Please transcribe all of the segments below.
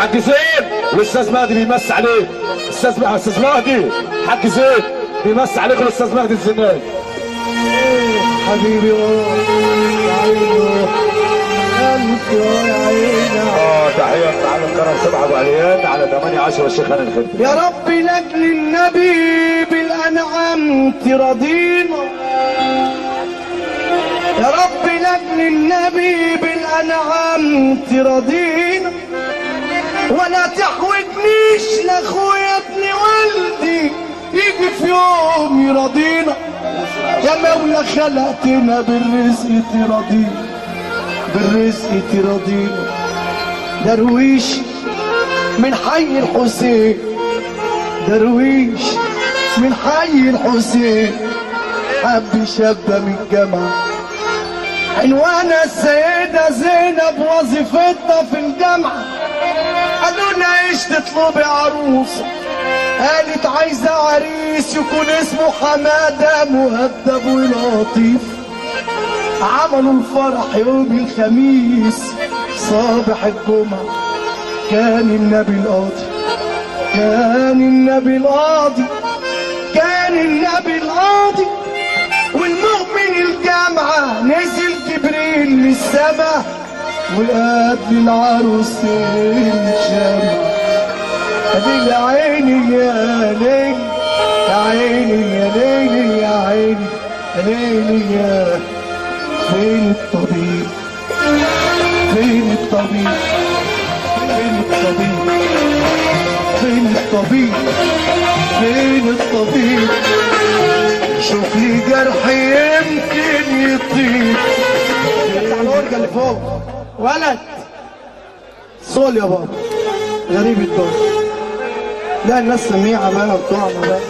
حاج زين والاستاذ مهدي بيمس عليك استاذ استاذ مهدي حاج زين بيمس عليك الاستاذ مهدي الزناي حبيبي اه يا عيني قلبي اه يا عيني اه تحيه معلم كرم سبعه ابو عليان على 8 10 والشيخ هاني الخدمي يا رب لاجل النبي بالانعام ترضينا يا رب لاجل النبي بالانعام ترضينا ولا تحوجنيش لاخويا ابن والدي يجي في يوم يرضينا يا مولا خلقتنا بالرزق ترضينا بالرزق ترضينا درويش من حي الحسين درويش من حي الحسين حب شابة من الجامعة عنوانها السيدة زينب وظيفتها في الجامعة قالوا لها ايش تطلبي عروسة قالت عايزة عريس يكون اسمه حمادة مهذب ولطيف عملوا الفرح يوم الخميس صباح الجمعة كان النبي القاضي كان النبي القاضي كان النبي القاضي والمؤمن الجامعة نزل جبريل من السما وقاد للعروسين شمع ادي يا عيني يا ليل يا عيني يا ليل يا عيني يا ليل يا فين الطبيب فين الطبيب فين الطبيب فين الطبيب فين الطبيب شوف لي جرح يمكن يطيب افتح الورقه اللي فوق ولد صول يا بابا غريب الدور لا الناس سميعه بقى بتوعنا بقى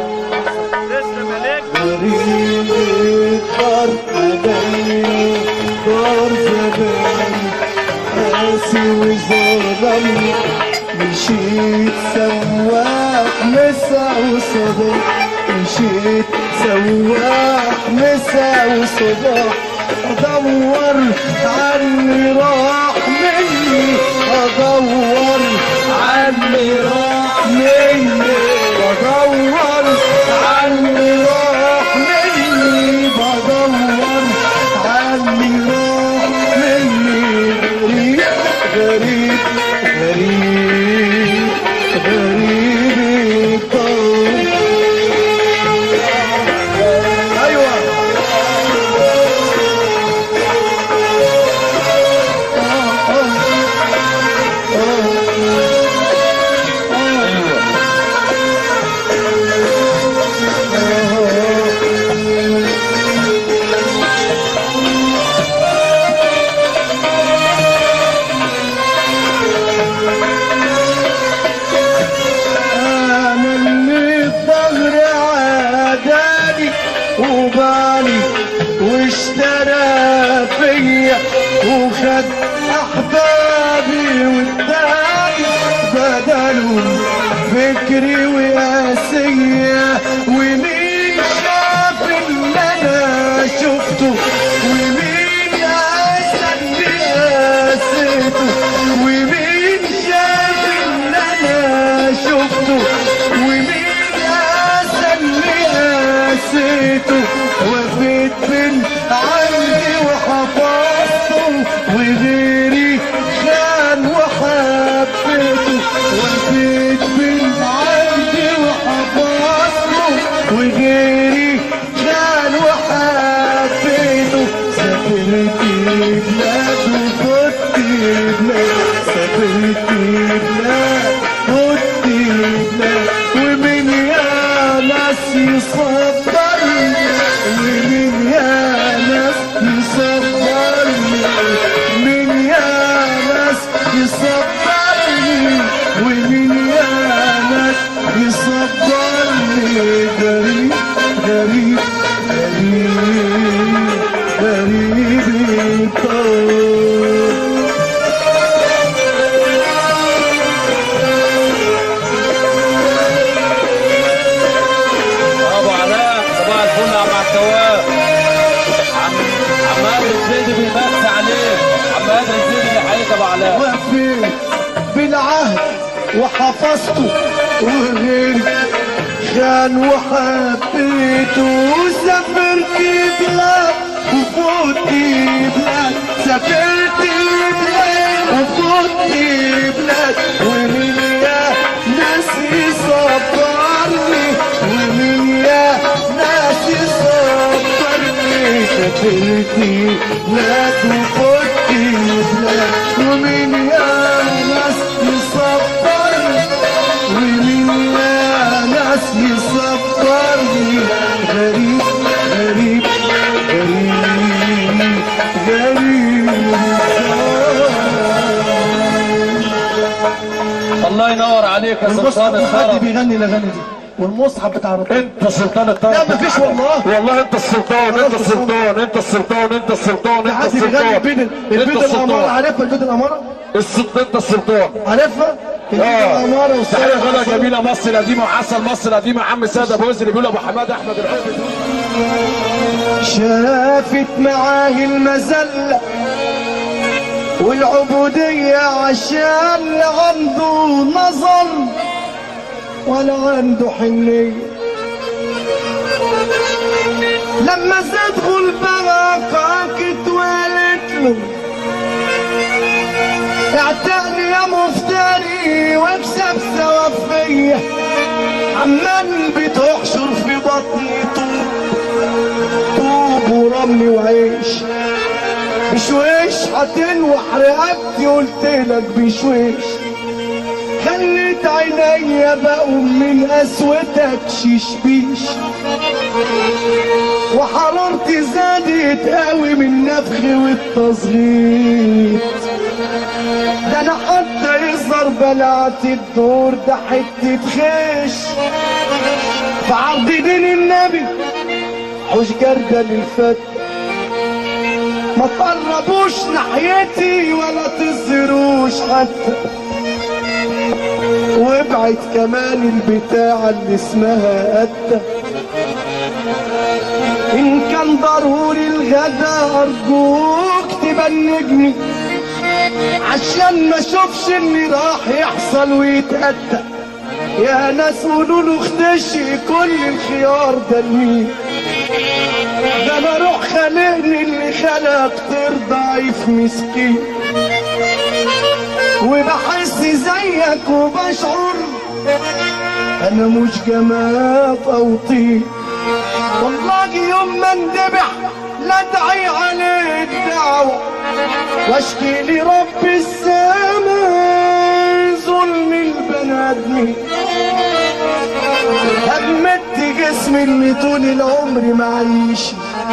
غريب الدار مدني دار زمان قاسي وظلمني مشيت سواق مسا وصباح مشيت سواق مسا وصباح ادور عني راح مني ادور عني راح مني بدور عني راح مني بدور عني راح مني غريب غريب غريب غريب الطول ايوه آه، آه. انا اللي الظهر عاداني وبالي واشترى فيا وخد احبابي واداني بدلوا فكري وقاسية ومين شاف اللي انا شفته ومين قاسى اللي قاسيته ومين شاف اللي انا شفته ومين قاسى اللي قاسيته وفيت من عندي وحفظته وغيري خان وحبيته وفيت من عندي وحفظته وغيري خان وحبيته سافرت بلاد وفت بلاد سافرت بلاد وفت بلاد ومن يا ناس يصبرني ومن يا ناس يصبرني من يا ناس يصبرني ومن يا ناس يصبرني غريب غريب غريب غريب الطول ابو علاء صباح الفل يا عم عبد التواب عم عم قادر الزيدي بيمس عليك عم قادر الزيدي بيحييك ابو علاء وفي بالعهد وحفظته وغيري خان وحبيته وسافرت بلاد وفوت بلاد سافرت بلاد وفوت بلاد ومين يا ناس يصبرني ومين يا ناس يصبرني سافرت بلاد وفوت بلاد ومين يا ناس يصبرني ومين يا ناس يصبرني غريب غريب غريب غريب الله ينور عليك يا سلطان المصحف حد الطرب بيغني الاغاني دي والمصحف بتاع ربنا انت سلطان الطرب لا مفيش والله والله انت السلطان انت السلطان انت السلطان انت السلطان في انت حد بيغني السلطان البيت انت البيت الاماره السلطان عارفها البيت الاماره السلطان انت السلطان عارفها البيت اه الاماره تحية والسلام غدا جميلة مصر القديمة وعسل مصر القديمة عم سيد ابو وزري بيقول ابو حماد احمد العوبي شافت معاه المذلة والعبودية عشان لا عنده نظر ولا عنده حنية لما زاد غلبها قاكت وقالت له اعتقني يا مفتري واكسب ثواب فيا عمال بتحشر في بطني طوب طوب ورمل وعيش بشويش هتنوح رقبتي قلت لك بشويش خليت عينيا بقوم من قسوتك شيشبيش وحرارتي زادت قوي من النفخ والتصغير ده انا حتى يظهر بلعت الدور ده حته خيش في عرض دين النبي حوش جردة للفت ما تقربوش ناحيتي ولا تظهروش حتى وابعد كمان البتاعة اللي اسمها قتة إن كان ضروري الغدا أرجوك تبنجني عشان ما اشوفش اللي راح يحصل ويتأتى يا ناس قولوا له اختشي كل الخيار ده لمين ده انا روح خلقني اللي خلق طير ضعيف مسكين وبحس زيك وبشعر انا مش جماد او طين والله يوم ما اندبح لا ادعي عليه الدعوه واشكي لرب السماء ظلم البني ادمين هدمت جسمي اللي طول العمر معيش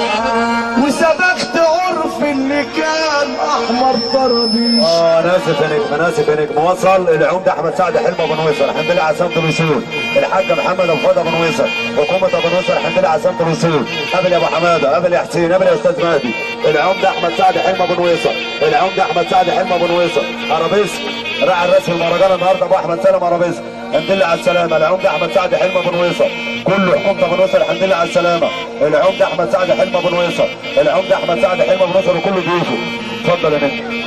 وسبقت عرف اللي كان احمر طرابيش اه ناسف يا نجم ناسف يا نجم وصل العمده احمد سعد حلمه بن ويسر الحمد لله على سلامه الوصول الحاج محمد ابو فؤاد بن ويسر حكومه ابو ويسر الحمد لله على سلامه الوصول قبل يا ابو حماده قبل يا حسين قبل يا استاذ مهدي العمده احمد سعد حلمه بن ويسر العمده احمد سعد حلمه بن ويسر ارابيسك راعي الرسم المهرجان النهارده ابو احمد سالم ارابيسك الحمد لله على السلامه العمده احمد سعد حلمه بن ويسر كله حكومه بن ويسر الحمد لله على السلامه العمده احمد سعد حلمه بن ويسر العمده احمد سعد حلمه بن ويسر وكل ضيوفه اتفضل يا نجم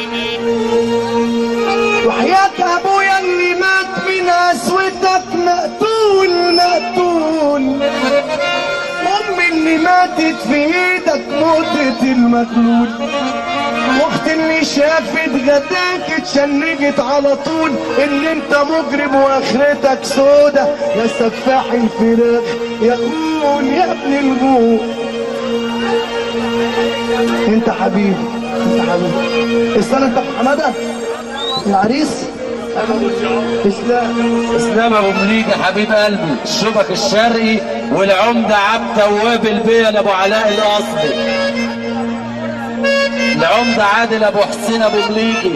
وحياة ابويا اللي مات من قسوتك مقتول مقتول امي اللي ماتت في ايدك موتة المجنون واختي اللي شافت غداك اتشنجت على طول ان انت مجرم واخرتك سودة يا سفاح الفراخ يا خون يا ابن الغول انت حبيبي انت حبيبي استنى انت أبو حماده العريس اسلام اسلام ابو مليجة حبيب قلبي الشبك الشرقي والعمدة عبد تواب البيل ابو علاء الاصلي العمدة عادل ابو حسين ابو مليجي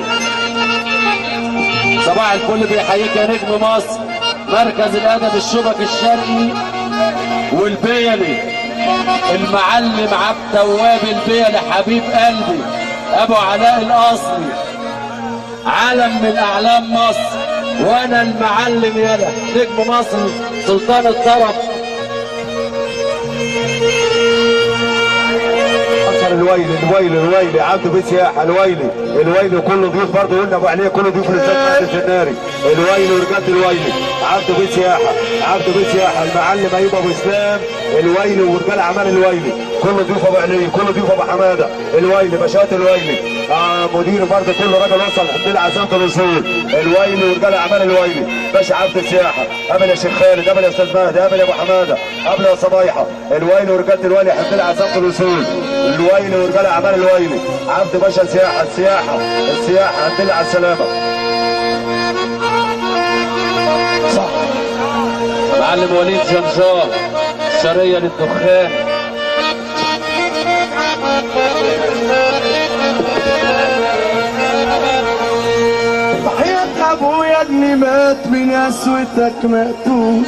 صباح الفل بيحييك يا نجم مصر مركز الادب الشبك الشرقي والبيلي المعلم عبد تواب البيلي حبيب قلبي ابو علاء الاصلي علم من اعلام مصر وانا المعلم يلا نجم مصر سلطان الطرب اثر الويلي الويلي الويلي عبده بيه سياحه الويلي الويلي كله ضيوف برضه قلنا ابو علي كله ضيوف الاستاذ مهدي الناري الويلي ورجاله الويلي عبده بيه سياحه عبده بيه سياحه المعلم ايوب ابو اسلام الويلي ورجال اعمال الويلي كله ضيوف ابو علي كله ضيوف ابو حماده الويلي باشات الويلي آه مدير برضه كله راجل وصل الحمد لله عزامه الوصول الويلي ورجال اعمال الويلي باشا عبد السياحه قبل يا شيخ خالد قبل يا استاذ مهدي قبل يا ابو حماده قبل يا صبايحه الويلي ورجاله الويلي الحمد لله عزامه الوصول الويلي ورجال اعمال الويلي عبد باشا سياحه السياحه السياحه الحمد لله على السلامه صح معلم وليد جنجار شرية للدخان وحياة ابويا اللي مات من قسوتك مقتول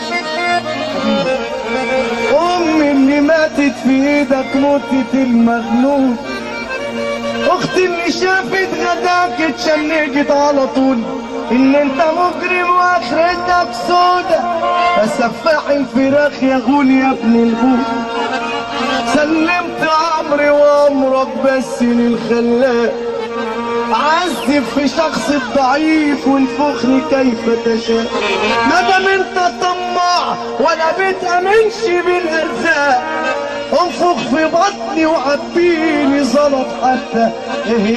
امي اللي ماتت في ايدك موتة المغلول اختي اللي شافت غداك اتشنجت على طول ان انت مجرم واخرتك سودا سفاح الفراخ يا غول يا ابن الغول سلمت امري وامرك بس للخلاق عذب في شخص الضعيف وانفخني كيف تشاء ما دام انت طماع ولا بتامنش بالارزاق انفخ في بطني وعبيني زلط حتى إيه